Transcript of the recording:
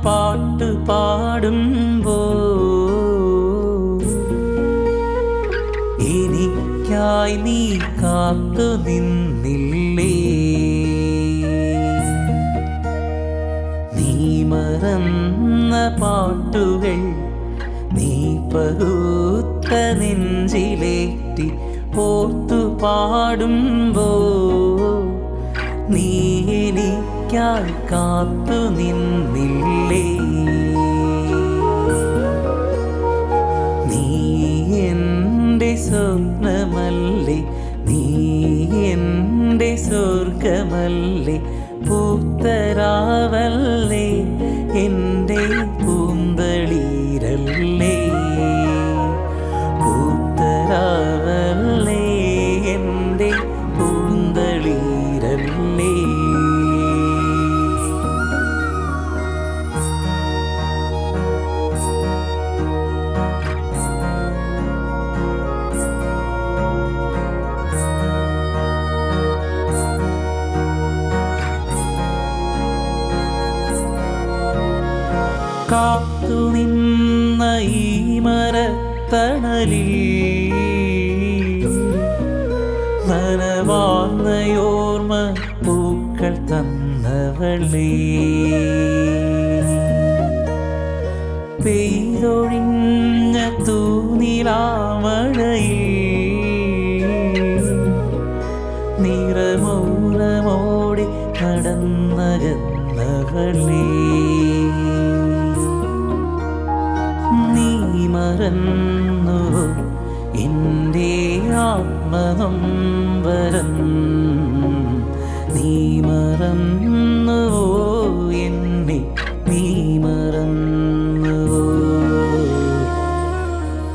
പാട്ട് പാടുമ്പോ എനിക്കായി നീ കാത്തു നിന്നില്ലേ നീ മറന്ന പാട്ടുകൾ നീ പകുത്ത നെഞ്ചിലേറ്റി ഓർത്തു പാടുമ്പോ നീ എനിക്കായി കാത്തു നിന്നില്ലേ നീ എൻ്റെ സ്വപ്നമല്ലേ നീ എൻ്റെ സ്വർഗമല്ലേ പൂത്തരാവല്ലേ എൻ്റെ പൂന്തളീരല്ലേ പൂത്തരാവല്ലേ എൻ്റെ പൂന്തളീരല്ലേ കാത്തു നിന്ന ഈ മരത്തണലിൽ നനവാർന്നയോർമ്മ പൂക്കൾ തന്നവളേ പെയ്തൊഴിഞ്ഞ തൂനിലാമഴയിൽ നിറമൗനമോടെ നടന്നകന്നവളേ നീ മറന്നു എൻ്റെ ആത്മനൊമ്പരം നീ മറന്നു